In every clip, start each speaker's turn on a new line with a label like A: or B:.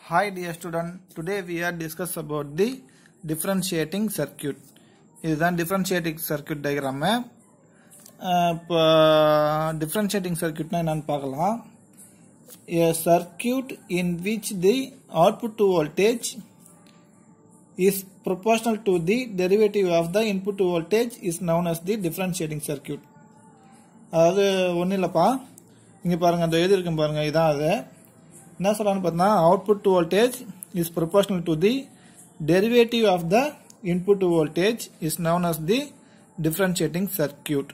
A: Hi dear student, today we are discuss about the differentiating circuit. இதுதான் differentiating circuit diagram. அஹ் இப்போ differentiating circuitனா என்னன்னு பார்க்கலாம் A circuit in which the output voltage is proportional to the derivative of the input voltage is known as the differentiating circuit. அதாவது ஒன்றும் இல்லைப்பா இங்கே பாருங்கள் அந்த எழுதியிருக்கேன் பாருங்கள் இதான் அது என்ன சொல்கிறான்னு பார்த்தா output voltage is proportional to the derivative of the input voltage is known as the differentiating circuit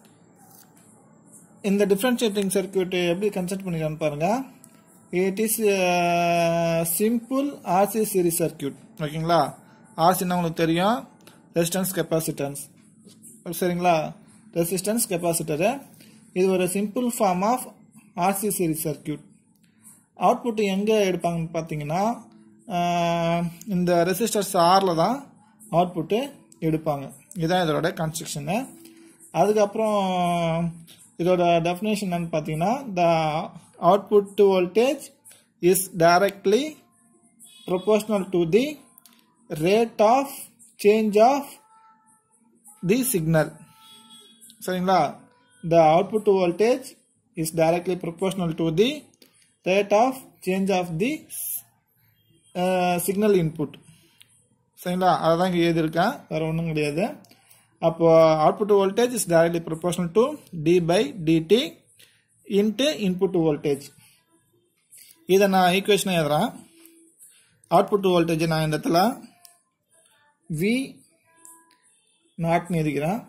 A: இந்த டிஃப்ரென்ஷியேட்டிங் சர்க்கியூட் எப்படி கன்செப்ட் பண்ணிக்கலாம்னு பாருங்க it is simple RC series circuit ஓகேங்களா ஆர்சின்னா உங்களுக்கு தெரியும் ரெசிஸ்டன்ஸ் கெப்பாசிட்டன்ஸ் சரிங்களா ரெசிஸ்டன்ஸ் கெப்பாசிட்டரு இது ஒரு simple form of RC series circuit output எங்கே எடுப்பாங்கன்னு பார்த்தீங்கன்னா ஆஹ், இந்த ரெசிஸ்டர்ஸ் ஆரில் தான் அவுட்புட்டு எடுப்பாங்க இதுதான் இதோட கன்ஸ்ட்ரக்ஷனு அதுக்கப்புறம் இதோட டெஃபினேஷன் என்னன்னு பார்த்தீங்கன்னா the output voltage is directly proportional to the rate of change of the signal சரிங்களா the output voltage is directly proportional to the rate of change of the uh, signal input சரிங்களா அதுதான் இங்கே எழுதியிருக்கேன் வேற ஒன்றும் கிடையாது அப்போ output voltage is directly proportional to d by dt into input voltage இதை நான் ஈக்குவேஷனை எழுதுறேன் அவுட்புட் வோல்டேஜ் நான் இந்த இடத்துல வி நாட்னு எழுதிக்கிறேன்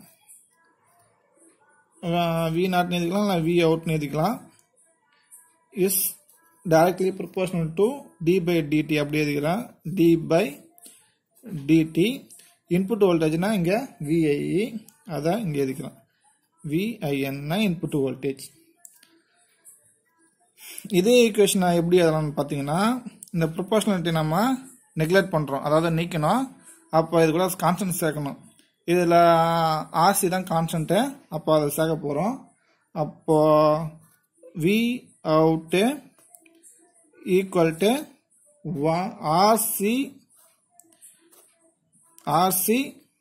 A: வி நாட்னு எழுதிக்கலாம் இல்லை வி அவுட்னு எழுதிக்கலாம் is directly proportional to d by dt அப்படி எழுதிக்கிறேன் டி பை டிடி இன்புட் வோல்டேஜ்னா இங்கே விஐஇ அதை இங்கே எழுதிக்கிறேன் விஐஎன்னா இன்புட் வோல்டேஜ் இதே ஈக்குவேஷன் எப்படி அதெல்லாம் பார்த்தீங்கன்னா இந்த ப்ரொபோஷனாலிட்டி நம்ம நெக்லெக்ட் பண்ணுறோம் அதாவது நீக்கணும் அப்போ இது கூட கான்ஸ்டன்ட் சேர்க்கணும் இதில் ஆர்சி தான் கான்ஸ்டன்ட்டு அப்போ அதை சேர்க்க போகிறோம் அப்போ V out equal to RC RC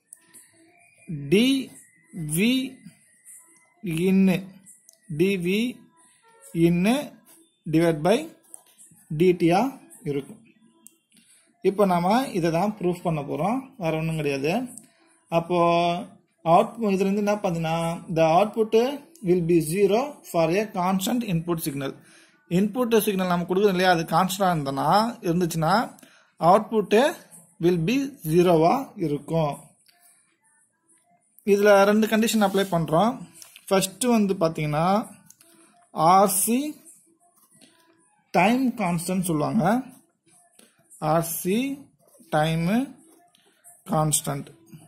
A: dV in dV in divide by டிடியா இருக்கும் இப்போ நாம இதை தான் ப்ரூஃப் பண்ண போகிறோம் வேற ஒன்றும் கிடையாது அப்போ அவுட் இதுலேருந்து என்ன பார்த்தீங்கன்னா the output will be zero for a constant input signal input signal நம்ம கொடுக்குறோம் இல்லையா அது கான்ஸ்டன்டாக இருந்தனா இருந்துச்சுன்னா அவுட்புட்டு வில் பி ஜீரோவாக இருக்கும் இதில் ரெண்டு கண்டிஷன் அப்ளை பண்ணுறோம் ஃபஸ்ட்டு வந்து பார்த்தீங்கன்னா ஆர்சி டைம் கான்ஸ்டன்ட் சொல்லுவாங்க ஆர்சி டைமு கான்ஸ்டன்ட்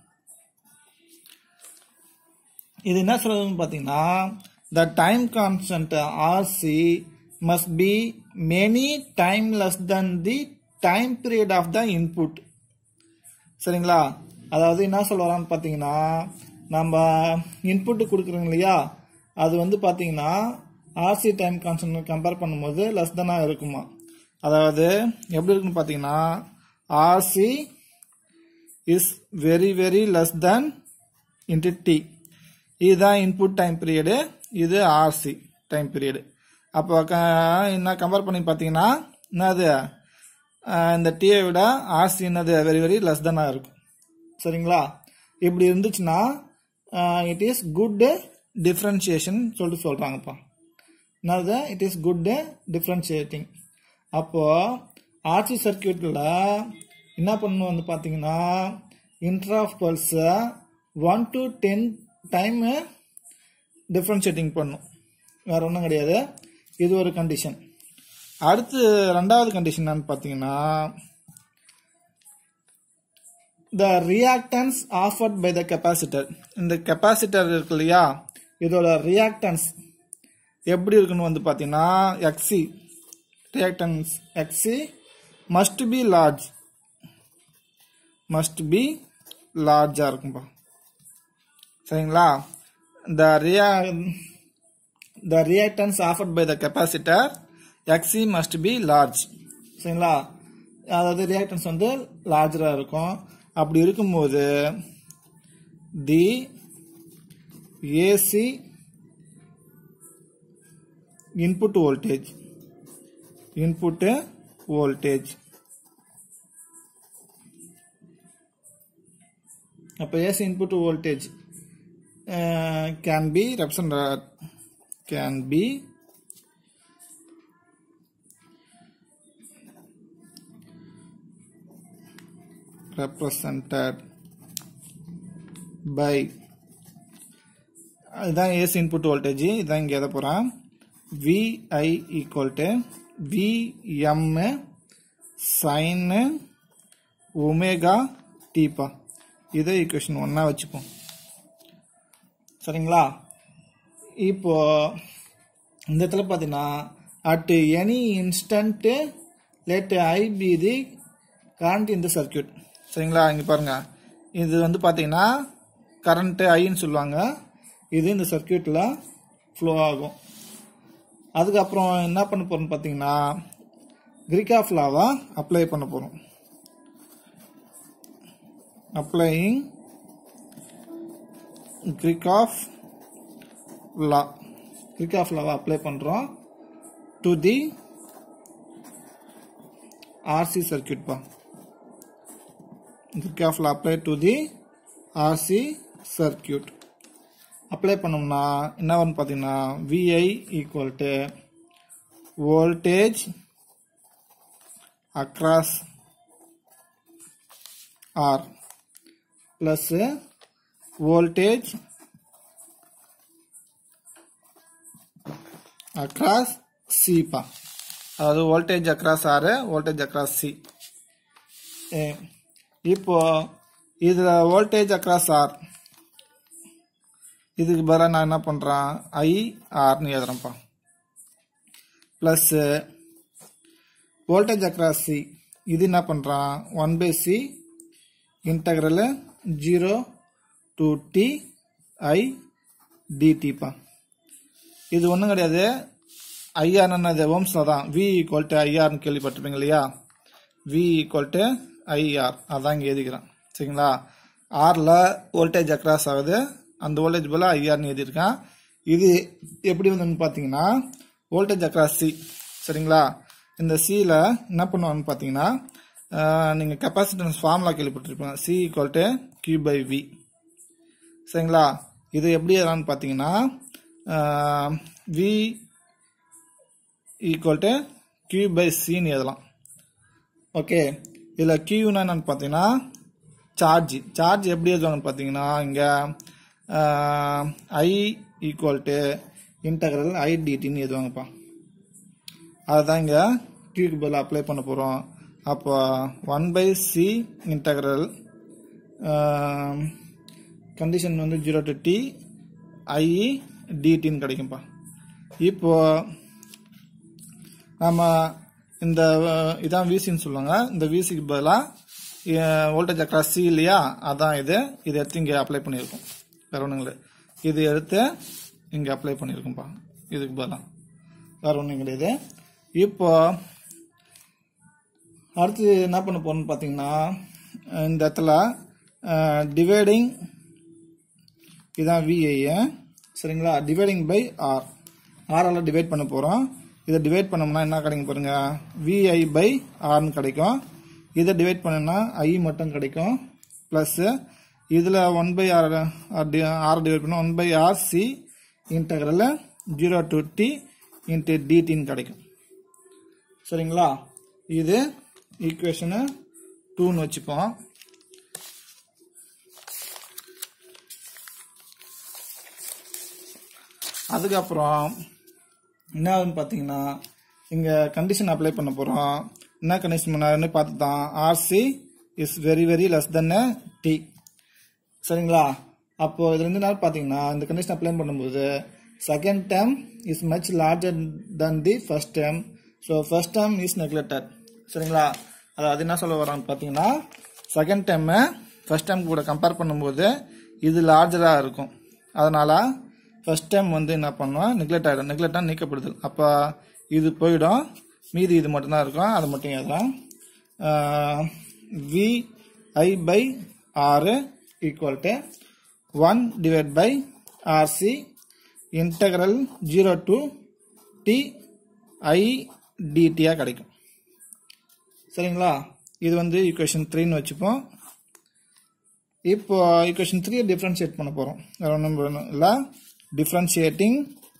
A: இது என்ன சொல்றதுன்னு பார்த்தீங்கன்னா the time constant RC must be many time less than the time period of the input சரிங்களா அதாவது என்ன சொல்ல வரான்னு பார்த்தீங்கன்னா நம்ம இன்புட் கொடுக்குறோங்க இல்லையா அது வந்து பார்த்தீங்கன்னா ஆர்சி டைம் கான்ஸ்டன்ட் கம்பேர் பண்ணும்போது லெஸ் தானாக இருக்குமா அதாவது எப்படி இருக்குன்னு பார்த்தீங்கன்னா RC is very very less than into T இதுதான் இன்புட் டைம் பீரியடு இது ஆர்சி டைம் பீரியடு அப்போ க என்ன கம்பேர் பண்ணி பார்த்தீங்கன்னா என்னது அஹ் இந்த டீயை விட ஆர்சி என்னது வெரி வெரி லெஸ் தானாக இருக்கும் சரிங்களா இப்படி இருந்துச்சுன்னா இட் இஸ் குட் டிஃப்ரென்ஷியேஷன் சொல்லிட்டு சொல்கிறாங்கப்பா என்னது இட் இஸ் குட் டிஃப்ரென்ஷியேட்டிங் அப்போது ஆர்சி சர்க்கியூட்டில் என்ன பண்ணணும் வந்து பார்த்தீங்கன்னா இன்ட்ராஃப் பல்ஸை one to ten time differentiating பண்ணும் வேற ஒன்றும் கிடையாது இது ஒரு கண்டிஷன் அடுத்து ரெண்டாவது கண்டிஷன் என்னன்னு பார்த்தீங்கன்னா the reactance offered by the capacitor இந்த கெப்பாசிட்டர் இருக்கு இல்லையா இதோட ரியாக்டன்ஸ் எப்படி இருக்குன்னு வந்து பார்த்தீங்கன்னா XC reactance XC must be large must be லார்ஜாக இருக்கும்பா சரிங்களா த ரியா the reactance offered by the capacitor XC must be large சரிங்களா அதாவது ரியாக்டன்ஸ் வந்து லார்ஜராக இருக்கும் அப்படி இருக்கும்போது the AC input voltage input voltage அப்போ AC input voltage can be represent can be represented by இதுதான் ஏசி இன்புட் வோல்டேஜ் இதான் இங்கே எதை போகிறேன் VI equal to VM sine omega டீப்பா இதை ஈக்குவேஷன் ஒன்றா வச்சுப்போம் சரிங்களா இப்போ இந்த இடத்துல பார்த்தீங்கன்னா at any instant let I be the current இந்த சர்க்கியூட் சரிங்களா இங்கே பாருங்க இது வந்து பார்த்தீங்கன்னா கரண்ட்டு ஐன்னு சொல்லுவாங்க இது இந்த சர்க்கியூட்டில் ஃப்ளோ ஆகும் அதுக்கப்புறம் என்ன பண்ண போகிறோம்னு பார்த்தீங்கன்னா கிரிகாஃப் லாவை அப்ளை பண்ண போகிறோம் அப்ளையிங் கிரிகாஃப் லா கிரிகாஃப் லாவை அப்ளை பண்ணுறோம் டு தி ஆர்சி சர்க்கியூட் பா Kirchhoff law apply to the RC circuit apply பண்ணோம்னா என்ன வரும்னு பார்த்தீங்கன்னா VI equal to voltage across R plus voltage across சிப்பா அதாவது voltage across R voltage across C இப்போ இதில் வோல்டேஜ் அக்ராஸ் ஆர் இதுக்கு பதிலாக நான் என்ன பண்ணுறேன் ஐ ஆர்னு எழுதுறேன்ப்பா ப்ளஸ்ஸு வோல்டேஜ் அக்ராஸ் சி இது என்ன பண்ணுறான் one by C integral zero to T I டிடிப்பா இது ஒன்றும் கிடையாது ஐஆர் என்னது ஓம்ஸில் தான் வி ஈக்குவல் டு ஐஆர்னு கேள்விப்பட்டிருப்பீங்க இல்லையா வி ஈக்குவல் டு ஐஆர் அதான் இங்கே எழுதிக்கிறேன் சரிங்களா ஆரில் வோல்டேஜ் அக்ராஸ் ஆகுது அந்த வோல்டேஜ் போல் ஐஆர்னு எழுதியிருக்கேன் இது எப்படி வந்துன்னு பார்த்தீங்கன்னா வோல்டேஜ் அக்ராஸ் சி சரிங்களா இந்த சியில் என்ன பண்ணுவாங்கன்னு பார்த்தீங்கன்னா நீங்கள் கெப்பாசிட்டன்ஸ் ஃபார்முலா கேள்விப்பட்டிருப்பீங்க C equal to Q by V சரிங்களா இது எப்படி எழுதலாம்னு பார்த்தீங்கன்னா V equal to Q by சின்னு எழுதலாம் ஓகே இதில் கியூனா என்னன்னு பார்த்தீங்கன்னா சார்ஜ் சார்ஜ் எப்படி எழுதுவாங்கன்னு பார்த்தீங்கன்னா இங்கே I equal to integral I டிடின்னு எழுதுவாங்கப்பா அதுதான் இங்கே கியூக்கு பதில் அப்ளை பண்ண போகிறோம் அப்போ one by C integral condition வந்து ஜீரோ டு டி ஐஇ டிடின்னு கிடைக்கும்ப்பா இப்போ நம்ம இந்த அஹ், இதான் விசின்னு சொல்லுவாங்க இந்த விசிக்கு பதிலாக வோல்டேஜ் அக்ராஸ் சி இல்லையா அதான் இது இது எடுத்து இங்கே அப்ளை பண்ணியிருக்கோம் வேற ஒன்றும் இல்லை இது எடுத்து இங்கே அப்ளை பண்ணியிருக்கோம்ப்பா இதுக்கு பதிலாக வேற ஒன்றும் கிடையாது இப்போ அடுத்து என்ன பண்ண போறோம்னு பார்த்தீங்கன்னா அஹ், இந்த இடத்துல டிவைடிங் இதான் விஐ சரிங்களா டிவைடிங் பை ஆர் ஆரால் டிவைட் பண்ண போகிறோம் இதை டிவைட் பண்ணோம்னா என்ன கிடைக்கும் பாருங்க விஐ பை ஆர்னு கிடைக்கும் இதை டிவைட் பண்ணோம்னா ஐ மட்டும் கிடைக்கும் ப்ளஸ் இதில் one by R R divide பண்ணால் one by R C integral zero to T into டிடின்னு கிடைக்கும் சரிங்களா இது ஈக்குவேஷனு டூன்னு வச்சுப்போம் அதுக்கப்புறம் என்ன ஆகுதுன்னு பார்த்தீங்கன்னா இங்கே கண்டிஷன் அப்ளை பண்ண போகிறோம் என்ன கண்டிஷன் பண்ணாருன்னு பார்த்து தான் RC is very very less than T சரிங்களா அப்போ இதுல இருந்து என்ன பார்த்தீங்கன்னா இந்த கண்டிஷன் அப்ளை பண்ணும்போது second term is much larger than the first term so first term is neglected சரிங்களா அதாவது என்ன சொல்ல வரோம்னு பார்த்தீங்கன்னா செகண்ட் டேர்மை ஃபர்ஸ்ட் டேர்ம் கூட கம்பேர் பண்ணும்போது இது லார்ஜராக இருக்கும் அதனால ஃபர்ஸ்ட் டைம் வந்து என்ன பண்ணுவோம் நெக்லெக்ட் ஆகிடும் நெக்லெக்டாக நீக்கப்படுது அப்போ இது போயிடும் மீதி இது மட்டும்தான் இருக்கும் அதை மட்டும் எழுதலாம் V I by R equal to one divide by RC integral zero to T I டிடியாக கிடைக்கும் சரிங்களா இது வந்து ஈக்குவேஷன் த்ரீன்னு வச்சுப்போம் இப்போ ஈக்குவேஷன் த்ரீ டிஃப்ரென்ஷியேட் பண்ண போகிறோம் வேற ஒன்றும் இல்லை டிஃப்ரென்ஷியேட்டிங்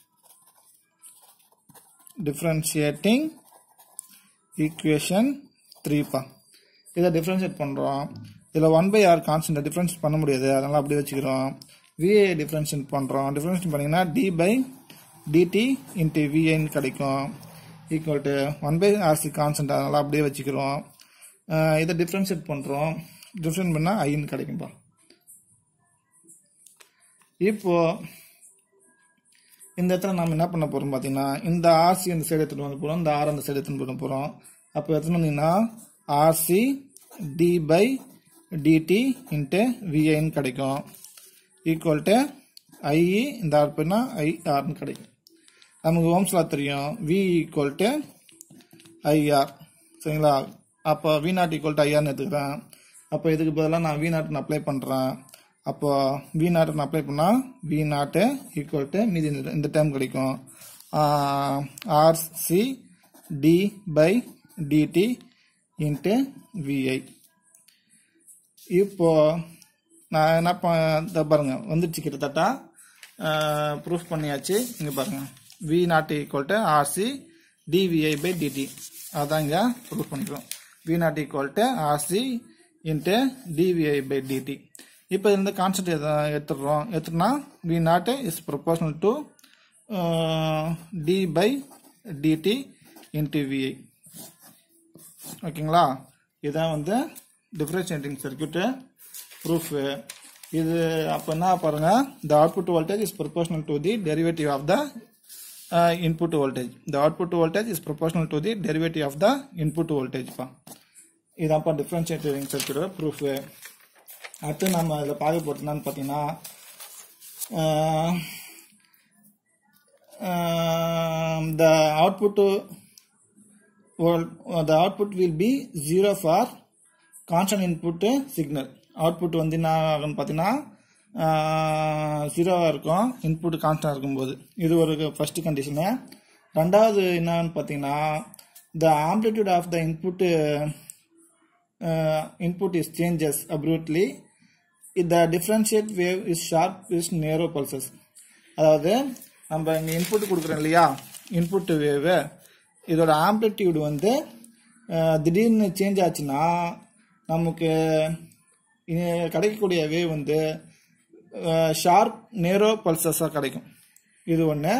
A: டிஃப்ரென்ஷியேட்டிங் ஈக்குவேஷன் த்ரீப்பா இதை டிஃப்ரென்ஷியேட் பண்ணுறோம் இதில் one by R constant difference பண்ண முடியாது அதனால் அப்படியே வச்சுக்கிறோம் விஏ டிஃப்ரென்ஷியேட் பண்ணுறோம் டிஃப்ரென்ஷியேட் பண்ணிங்கன்னா டி பை டிடி இன்ட்டு விஏன்னு கிடைக்கும் equal to one by RC constant அதனால் அப்படியே வச்சுக்கிறோம் அஹ் இதை டிஃப்ரென்ஷியேட் பண்ணுறோம் டிஃப்ரென்ட் பண்ணால் ஐன்னு கிடைக்கும்பா இப்போ இந்த இடத்துல நம்ம என்ன பண்ண போறோம் பார்த்தீங்கன்னா இந்த ஆர்சி இந்த சைடு எடுத்துட்டு வந்து போறோம் இந்த ஆர் அந்த சைடு எடுத்துட்டு போட போறோம் அப்போ எடுத்துட்டு வந்தீங்கன்னா RC d by dt into விஐன்னு கிடைக்கும் ஈக்குவல் டு ஐஇ இந்த ஆர் பண்ணா ஐ ஆர்னு கிடைக்கும் நமக்கு ஓம்ஸ்லா தெரியும் வி ஈக்குவல் டு ஐஆர் சரிங்களா அப்போ வி நாட் ஈக்குவல் டு ஐஆர்னு எடுத்துக்கிறேன் அப்போ இதுக்கு பதிலாக நான் வி நாட்னு அப்ளை பண்ணுறேன் அப்போ வி நாட்னு அப்ளை பண்ணால் வி நாட்டு ஈக்குவல் டு மீதி இந்த- இந்த டைம் கிடைக்கும் RC d by dt into VI இப்போ நான் என்ன ப இத பாருங்க வந்துடுச்சு கிட்டத்தட்ட ப்ரூஃப் பண்ணியாச்சு இங்கே பாருங்க V nought equal to RC dVI by dt அதான் இங்கே ப்ரூஃப் பண்ணிக்கிறோம் V nought equal to RC into dVI by dt இப்போ இந்த கான்செப்ட் எடுத்துடுறோம் எடுத்துனா V nought is proportional to d by dt into VI ஓகேங்களா இதான் வந்து டிஃபரன்ஷியேட்டிங் சர்க்கியூட்டு ப்ரூஃப் இது அப்போ என்ன பாருங்க the output voltage is proportional to the derivative of the input voltage the output voltage is proportional to the derivative of the input வோல்டேஜ்ப்பா இதான்ப்பா differentiating circuit proof அடுத்து நம்ம இதில் பார்க்க போகிறது என்னன்னு பார்த்தீங்கன்னா uh, um, the output well, the output will be zero for constant input signal output வந்து என்ன ஆகும்னு பார்த்தீங்கன்னா ஜீரோவாக இருக்கும் இன்புட் கான்ஸ்டன்ட் இருக்கும்போது இது ஒரு ஃபர்ஸ்ட் கண்டிஷனு ரெண்டாவது என்னன்னு பார்த்தீங்கன்னா the amplitude of the input input is changes abruptly the differentiate wave is sharp is narrow pulses அதாவது நம்ம இங்கே இன்புட் கொடுக்குறோம் இல்லையா இன்புட் வேவு இதோட ஆம்ப்ளிடியூட் வந்து அஹ், திடீர்னு சேஞ்ச் ஆச்சுன்னா நமக்கு இ- கிடைக்கக்கூடிய வேவ் வந்து ஷார்ப் நேரோ பல்சஸாக கிடைக்கும் இது ஒன்று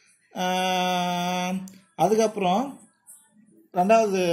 A: அதுக்கப்புறம் ரெண்டாவது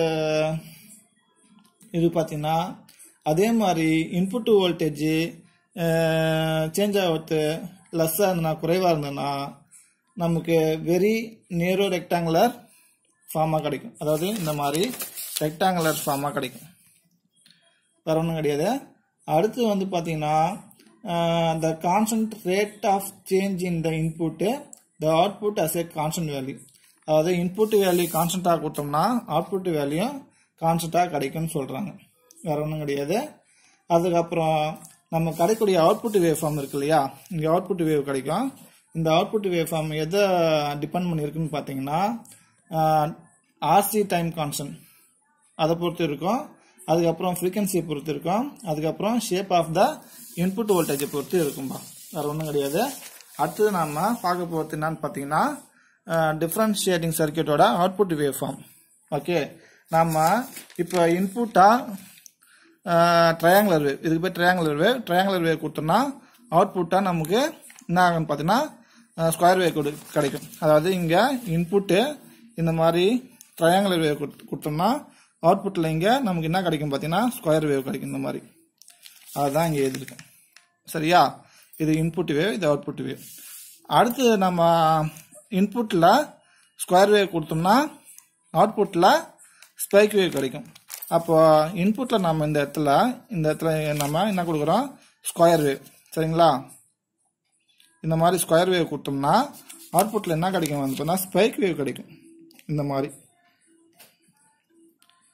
A: இது பார்த்தீங்கன்னா அதே மாதிரி இன்புட் வோல்டேஜ் சேஞ்ச் ஆகிறது லெஸ்ஸாக இருந்ததுன்னா குறைவாக இருந்ததுன்னா நமக்கு வெரி நேரோ ரெக்டாங்குலர் ஃபார்மாக கிடைக்கும் அதாவது இந்த மாதிரி ரெக்டாங்குலர் ஃபார்மாக கிடைக்கும் வேற ஒன்றும் கிடையாது அடுத்து வந்து பார்த்தீங்கன்னா the constant rate of change in the input the output as a constant value அதாவது இன்புட் வேல்யூ கான்ஸ்டன்ட்டாக கொடுத்தோம்னா அவுட்புட் வேல்யூ கான்ஸ்டன்ட்டாக கிடைக்கும்னு சொல்கிறாங்க வேற ஒன்றும் கிடையாது அதுக்கப்புறம் நம்ம கிடைக்கக்கூடிய அவுட்புட் வேவ் ஃபார்ம் இருக்கு இல்லையா இங்கே அவுட்புட் வேவ் கிடைக்கும் இந்த அவுட்புட் வேவ் ஃபார்ம் எதை டிபெண்ட் பண்ணியிருக்குன்னு பார்த்தீங்கன்னா ஆர்சி டைம் கான்ஸ்டன்ட் அதை பொறுத்து இருக்கும் அதுக்கப்புறம் ஃப்ரீக்வன்சியை பொறுத்து இருக்கும் அதுக்கப்புறம் ஷேப் ஆஃப் த இன்புட் வோல்டேஜை பொறுத்து இருக்கும்பா வேறு ஒன்றும் கிடையாது அடுத்தது நாம பார்க்க போகிறது என்னன்னு பார்த்தீங்கன்னா டிஃப்ரென்ஷியேட்டிங் சர்க்கியூட்டோட அவுட்புட் வேவ் ஃபார்ம் ஓகே நாம இப்போ இன்புட்டாக ட்ரையாங்குலர் வேவ் இதுக்கு பேர் ட்ரையாங்குலர் வேவ் ட்ரையாங்குலர் வேவ் கொடுத்தோம்னா அவுட்புட்டாக நமக்கு என்ன ஆகும்னு பார்த்தீங்கன்னா ஸ்கொயர் வேவ் கொடு கிடைக்கும் அதாவது இங்கே இன்புட்டு இந்த மாதிரி ட்ரையாங்குலர் வேவ் கொடுத்தோம்னா அவுட்புட்டில் இங்கே நமக்கு என்ன கிடைக்கும் பார்த்தீங்கன்னா ஸ்கொயர் வேவ் கிடைக்கும் இந்த மாதிரி அதுதான் இங்கே எழுதிருக்கேன் சரியா இது இன்புட் வேவ் இது அவுட்புட் வேவ் அடுத்து நம்ம இன்புட்டில் ஸ்கொயர் வேவ் கொடுத்தோம்னா அவுட்புட்டில் ஸ்பைக் வேவ் கிடைக்கும் அப்போ இன்புட்டில் நம்ம இந்த இடத்துல இந்த இடத்துல நம்ம என்ன கொடுக்குறோம் ஸ்கொயர் வேவ் சரிங்களா இந்த மாதிரி ஸ்கொயர் வேவ் கொடுத்தோம்னா அவுட்புட்டில் என்ன கிடைக்கும் வந்து பார்த்தா ஸ்பைக் வேவ் கிடைக்கும் இந்த மாதிரி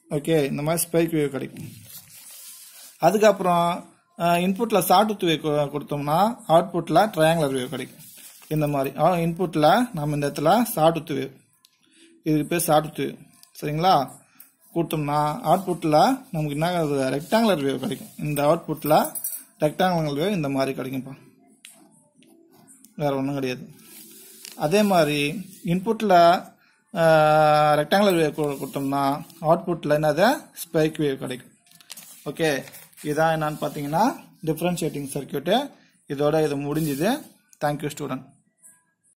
A: ஓகே இந்த மாதிரி ஸ்பைக் வேவ் கிடைக்கும் அதுக்கப்புறம் இன்புட்டில் சாட்டுத் வேவ் கொடுத்தோம்னா அவுட்புட்டில் ட்ரையாங்குலர் வேவ் கிடைக்கும் இந்த மாதிரி இன்புட்டில் நம்ம இந்த இடத்துல சாட்டுத் வேவ் இதுக்கு பேர் சாட்டுத் வேவ் சரிங்களா கொடுத்தோம்னா அவுட்புட்டில் நமக்கு என்ன ரெக்டாங்குலர் வேவ் கிடைக்கும் இந்த அவுட்புட்டில் ரெக்டாங்குலர் வேவ் இந்த மாதிரி கிடைக்கும்ப்பா வேற ஒன்றும் கிடையாது அதே மாதிரி இன்புட்டில் ரெக்டாங்குலர் வேவ் கொடுத்தோம்னா அவுட்புட்டில் என்னது ஸ்பைக் வேவ் கிடைக்கும் ஓகே இதான் என்னன்னு பார்த்தீங்கன்னா டிஃப்ரென்ஷியேட்டிங் சர்க்கியூட்டு இதோட இது முடிஞ்சுது தேங்க்யூ ஸ்டூடெண்ட்